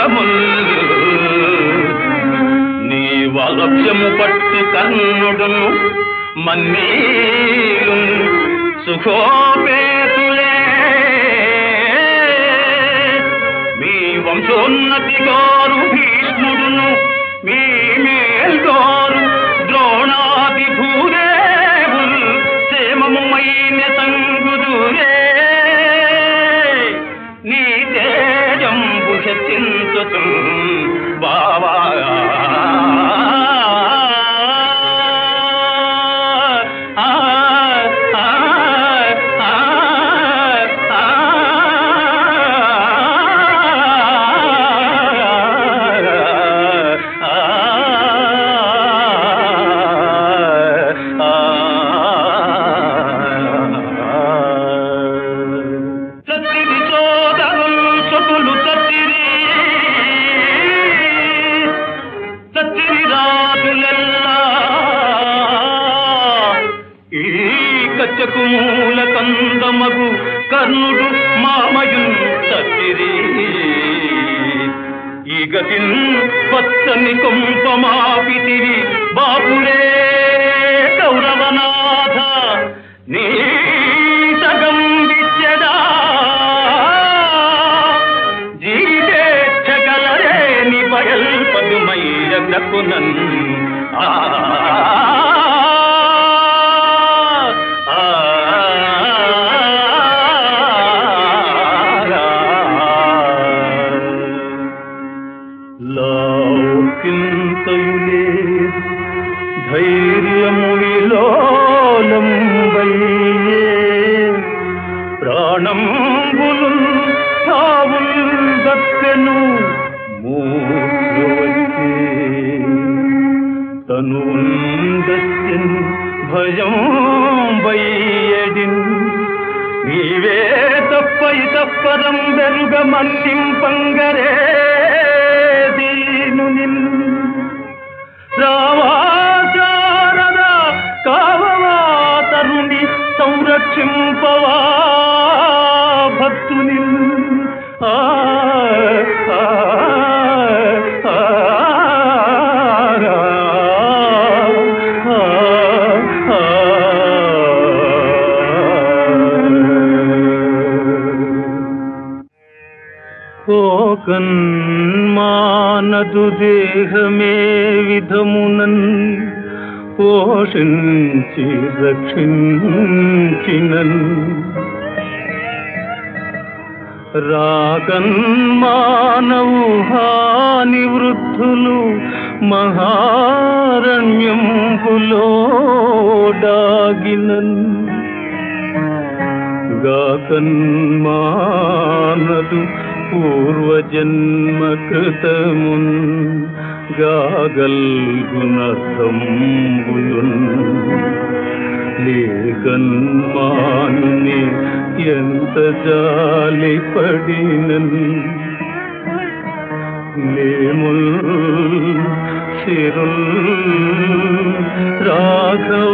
దినముల్ నీ వలక్ష్యము పట్టు కర్ణుడును మన్నీలు సుఖోపేతులే మీ వంశోన్నతి గారు భీష్ముడును మీ మేల్గారు ద్రోణాది భూదేవులు క్షేమముమైన సంగుదురే నీ తేజంబు హెచ్చించుతు బావా ఆ, ఆ, ఆ, చత్తిరి సోదరులు చతులు చత్తిరి చత్తిరి రాజులెల్లా ఈ కచ్చకు మూల కందమగు కర్ణుడు మామయు చత్తిరి ఈ గతిన్ పచ్చని కొంపమాపితిరి బాపురే కౌరవనాథ నీ సగం విద్యదా జీవేచ్ఛగలరేని బయల్ పదుమైరకునన్ ఆ ఆ, లావుకింతయులే ధైర్యము విలోలంబయ్యే ప్రాణంబులు తావుల్ దక్కెను మూర్ఛవచ్చే తనుందస్యన్ భయం వయ్యడిన్ నీవే తప్పై తప్పరం వెరుగ మన్నింపంగరే దీను నిన్ రావాచారద కావవా తరుణి సంరక్షింపవా భక్తుని ఆ ఆ, ఆ, ఆ, కోకన్మానదు దేహమే విధమునన్ పోషించి రక్షించినన్ రాకన్మానవు హాని వృద్ధులు మహారణ్యంబులో డాగినన్ గాకన్మానదు పూర్వజన్మ కృతమున్ గాగల్గుణతంబులున్ లేకన్మానుని ఎంత జాలి పడినన్ నేముల్ సిరుల్ రాఘవ